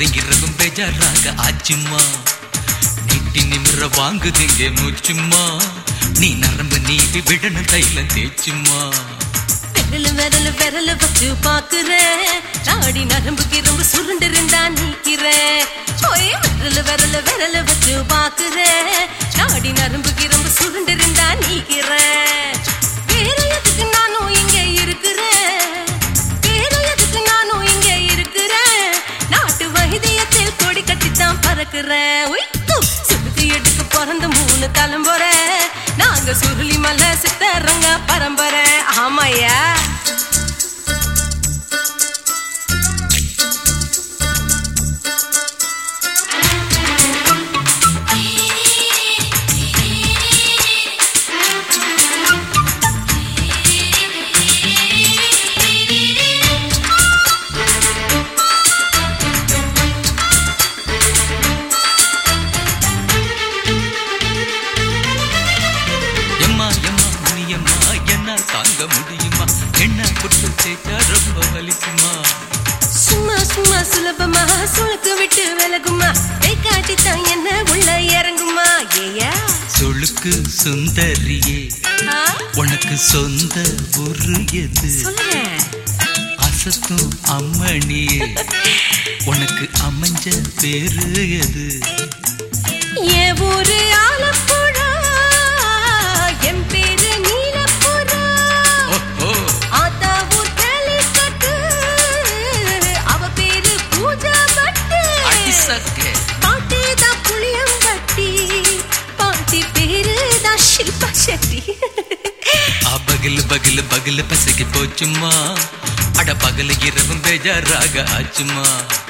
பகலுங்கிறதும் பேஜாராக ஆச்சும்மா நீட்டி நிமிர வாங்குதிங்க மூச்சும்மா நீ நரம்பு நீவி விடணும் தைலம் தேச்சும்மா விரல விரல விரல வச்சு பாக்குறேன் நாடி நரம்பு கிரம்பு சுருண்டு இருந்தா நீக்கிறேன் ஓய் விரல விரல விரல வச்சு பாக்குறேன் நாடி நரம்பு கிரம்பு சுருண்டு இருந்தா நீக்கிறேன் வேற எதுக்கு நானும் இங்க இருக்கிறேன் வேற எதுக்கு நானும் இங்க இருக்கிறேன் நாட்டு வைத்தியத்தில் கொடி கட்டித்தான் பறக்குறேன் உய், கு, சுடுக்கு எடுக்க பிறந்த மூணு தலைமுறை நாங்க சுருளி மலை சித்தரங்க பரம்பரை ஆமாய்யா எம்மா எம்மா முனியம்மா என்னால் தாங்க முடியுமா என்ன புட்டு தேய்ச்சா ரொம்ப வலிக்குமா சும்மா சும்மா சுலபமா சுளுக்கு விட்டு விலகுமா கை காட்டித்தான் என்ன உள்ள இறங்குமா ஏயா சொழுக்கு சுந்தரியே ஆ, உனக்கு சொந்த ஒரு எது சொல்றேன் அசத்தும் அம்மணியே உனக்கு அமைஞ்ச பேரு எது என் ஊரு ஆலப்புழா என் பேரு நீலப்புறா ஓஹோ ஆத்தா ஊர் கேலிக்கட்டு அவ பேரு பூஜா பட்டு அடிசக்கே பாட்டி தான் புளியம்பட்டி பாட்டி பேரு தான் ஷில்பா ஷெட்டி ஆ பகல் பகல் பகல் பசகி போச்சுமா அட பகல் இரவும் பேஜாராக ஆச்சுமா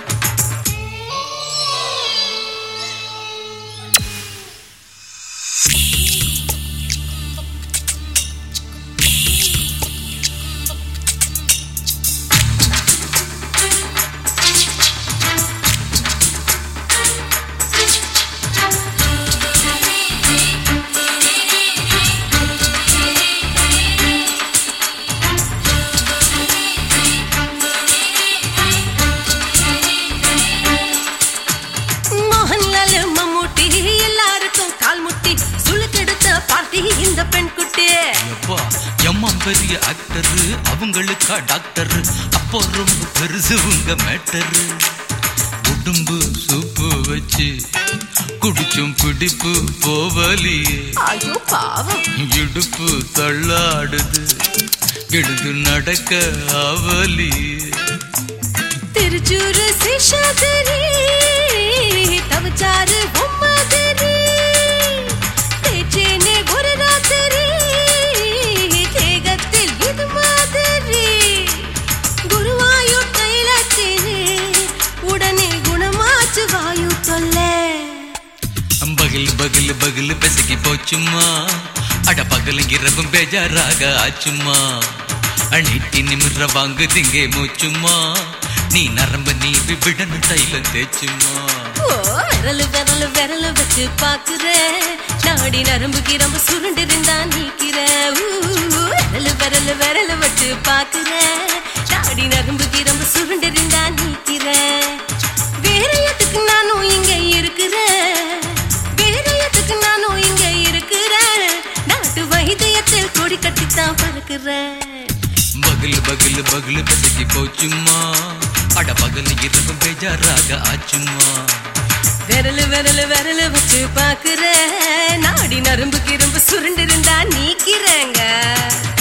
மோகன்லால் மம்மூட்டி எல்லாருக்கும் கால் முட்டி சுளுக்கெடுத்த பார்ட்டி இந்த பெண் குட்டி எப்பா எம்மா பெரிய ஆக்டர் அவங்களுக்கா டாக்டர் அப்போ ரொம்ப பெருசு உங்க மேட்டரு உடம்பு சூப்பு வச்சு குடிச்சும் பிடிப்பு போவலியே ஐயோ பாவம் இடுப்பு தள்ளாடுது எடுத்து நடக்க ஆவலியே திருச்சூரு சிஷாதிரி தவச்சாரு பொம்மதிரி தேச்சேனே ஒரு ராத்திரி தேகத்தில் இது மாதிரி குருவாயூர் தைலத்தினே உடனே குணமாச்சு வாயு தொல்லை பகில் பகில் பகில் பெசகி போச்சுமா அட பகலும் இரவும் பேஜாராக ஆச்சுமா அணிட்டி நிமிர வாங்கு திங்கே மூச்சுமா நீ நரம்பு நீ விடணும் தைலம் தேச்சுமா ஓ, விரலு விரலு விரலு வச்சு பாக்குறேன் நாடி நரம்பு கிரம்பு சுருண்டு இருந்தா நீக்கிறேன் ஊ, விரலு விரலு விரலு வச்சு பாக்குறேன் நாடி நரம்பு கிரம்பு சுருண்டு இருந்தா நீக்கிறேன் வேற எதுக்கு நானும் இங்க இருக்கிறேன் வேற எதுக்கு நானும் இங்க இருக்கிறேன் நாட்டு வைத்தியத்தில் கொடி கட்டித்தான் பறக்குறேன் பகில் பகில் பகில் பெசகி போச்சுமா அட பகல் இரவும் பேஜாராக ஆச்சுமா விரலு விரலு விரலு வச்சு பாக்குற நாடி நரம்பு கிரும்பு சுருண்டு இருந்தா நீக்கிறேங்க